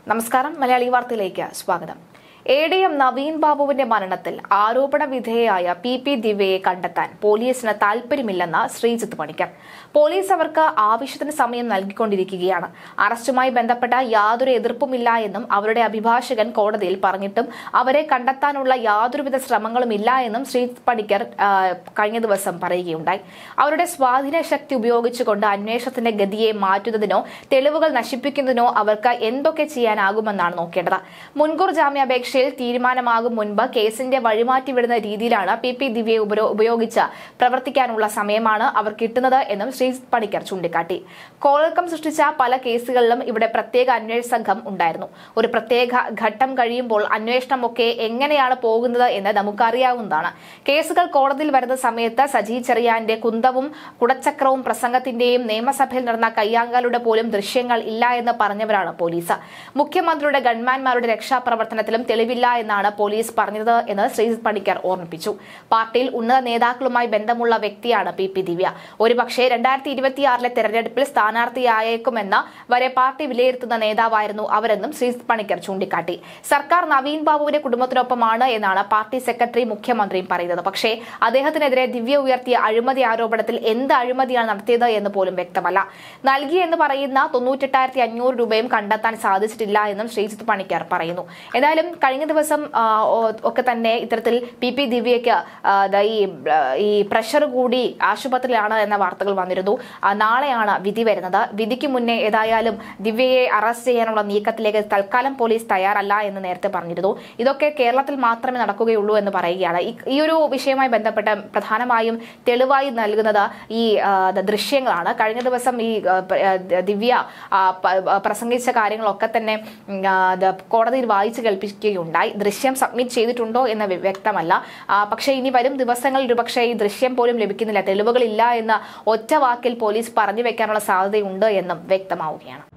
നമസ്കാരം മലയാളി വാർത്തയിലേക്ക് സ്വാഗതം എ ഡി എം നവീൻ ബാബുവിന്റെ മരണത്തിൽ ആരോപണ വിധേയയായ പി പി ദിവ്യയെ കണ്ടെത്താൻ പോലീസിന് താൽപര്യമില്ലെന്ന് ശ്രീജിത്ത് പണിക്കർ പോലീസ് അവർക്ക് ആവശ്യത്തിന് സമയം നൽകിക്കൊണ്ടിരിക്കുകയാണ് അറസ്റ്റുമായി ബന്ധപ്പെട്ട യാതൊരു എതിർപ്പുമില്ല എന്നും അവരുടെ അഭിഭാഷകൻ കോടതിയിൽ പറഞ്ഞിട്ടും അവരെ കണ്ടെത്താനുള്ള യാതൊരുവിധ ശ്രമങ്ങളും ഇല്ല എന്നും ശ്രീജിത്ത് പണിക്കർ ആ, കഴിഞ്ഞ ദിവസം പറയുകയുണ്ടായി അവരുടെ സ്വാധീന ശക്തി ഉപയോഗിച്ചുകൊണ്ട് അന്വേഷണത്തിന്റെ ഗതിയെ മാറ്റുന്നതിനോ തെളിവുകൾ നശിപ്പിക്കുന്നതിനോ അവർക്ക് എന്തൊക്കെ ചെയ്യാനാകുമെന്നാണ് നോക്കേണ്ടത് മുൻകൂർ ജാമ്യാപേക്ഷയിൽ തീരുമാനമാകും മുൻപ് കേസിന്റെ വഴിമാറ്റി വിടുന്ന രീതിയിലാണ് പി പി ദിവ്യയെ ഉപരോ- ഉപയോഗിച്ച് പ്രവർത്തിക്കാനുള്ള സമയമാണ് അവർ കിട്ടുന്നത് എന്നും ശ്രീജിത്ത് പണിക്കർ ചൂണ്ടിക്കാട്ടി കോളക്കം സൃഷ്ടിച്ച പല കേസുകളിലും ഇവിടെ പ്രത്യേക അന്വേഷണ സംഘം ഉണ്ടായിരുന്നു ഒരു പ്രത്യേക ഘട്ടം കഴിയുമ്പോൾ അന്വേഷണമൊക്കെ എങ്ങനെയാണ് പോകുന്നത് എന്ന് നമുക്കറിയാവുന്നതാണ് കേസുകൾ കോടതിയിൽ വരുന്ന സമയത്ത് സജി ചെറിയാന്റെ കുന്തവും കുടച്ചക്രവും പ്രസംഗത്തിന്റെയും നിയമസഭയിൽ നടന്ന കയ്യാങ്കാലുടെ പോലും ദൃശ്യങ്ങൾ ഇല്ല എന്ന് പറഞ്ഞവരാണ് പോലീസ് മുഖ്യമന്ത്രിയുടെ ഗൺമാൻമാരുടെ രക്ഷാപ്രവർത്തനത്തിലും തെളിവില്ല എന്നാണ് പോലീസ് പറഞ്ഞത് എന്ന് ശ്രീജിത്ത് പണിക്കർ ഓർമ്മിപ്പിച്ചു പാർട്ടിയിൽ ഉന്നത നേതാക്കളുമായി ബന്ധമുള്ള വ്യക്തിയാണ് പി പി ദിവ്യ ഒരുപക്ഷെ രണ്ടായിരത്തി ഇരുപത്തിയാറിലെ തെരഞ്ഞെടുപ്പിൽ സ്ഥാനാർത്ഥിയായേക്കുമെന്ന് വരെ പാർട്ടി വിലയിരുത്തുന്ന നേതാവായിരുന്നു അവരെന്നും ശ്രീജിത്ത് പണിക്കർ ചൂണ്ടിക്കാട്ടി സർക്കാർ നവീൻ ബാബുവിന്റെ കുടുംബത്തിനൊപ്പമാണ് എന്നാണ് പാർട്ടി സെക്രട്ടറി മുഖ്യമന്ത്രിയും പറയുന്നത് പക്ഷേ അദ്ദേഹത്തിനെതിരെ ദിവ്യ ഉയർത്തിയ അഴിമതി ആരോപണത്തിൽ എന്ത് അഴിമതിയാണ് നടത്തിയത് എന്ന് പോലും വ്യക്തമല്ല നൽകി എന്ന് പറയുന്ന തൊണ്ണൂറ്റെട്ടായിരത്തി അഞ്ഞൂറ് രൂപയും കണ്ടെത്താൻ സാധിച്ചിട്ടില്ല എന്നും ശ്രീജിത്ത് പണിക്കർ പറയുന്നു എന്തായാലും കഴിഞ്ഞ ദിവസം ആ, ഒ- ഒക്കെ തന്നെ ഇത്തരത്തിൽ പി പി ദിവ്യയ്ക്ക് ആ, ദാ ഈ ആ, ഈ പ്രഷർ കൂടി ആശുപത്രിയിലാണ് എന്ന വാർത്തകൾ വന്നിരുന്നു ആ, നാളെയാണ് വിധി വരുന്നത് വിധിക്ക് മുന്നേ ഏതായാലും ദിവ്യയെ അറസ്റ്റ് ചെയ്യാനുള്ള നീക്കത്തിലേക്ക് തൽക്കാലം പോലീസ് തയ്യാറല്ല എന്ന് നേരത്തെ പറഞ്ഞിരുന്നു ഇതൊക്കെ കേരളത്തിൽ മാത്രമേ നടക്കുകയുള്ളൂ എന്ന് പറയുകയാണ് ഈ- ഈ ഒരു വിഷയവുമായി ബന്ധപ്പെട്ട് പ്രധാനമായും തെളിവായി നൽകുന്നത് ഈ ആ, ദ- ദൃശ്യങ്ങളാണ് കഴിഞ്ഞ ദിവസം ഈ ആ, പ- ആ, ദിവ്യ ആ, പ- ആ, പ്രസംഗിച്ച കാര്യങ്ങളൊക്കെ തന്നെ ഉം, ആ, ദ- കോടതിയിൽ വായിച്ചു കേൾപ്പിക്കുകയുണ്ടായി ദൃശ്യം സബ്മിറ്റ് ചെയ്തിട്ടുണ്ടോ എന്ന് വ്യ- വ്യക്തമല്ല ആ, പക്ഷേ ഇനി വരും ദിവസങ്ങളിൽ ഒരുപക്ഷെ ഈ ദൃശ്യം പോലും ലഭിക്കുന്നില്ല തെളിവുകളില്ല എന്ന് ഒറ്റ വാക്കിൽ പോലീസ് പറഞ്ഞു വെക്കാനുള്ള സാധ്യതയുണ്ട് എന്നും വ്യക്തമാവുകയാണ്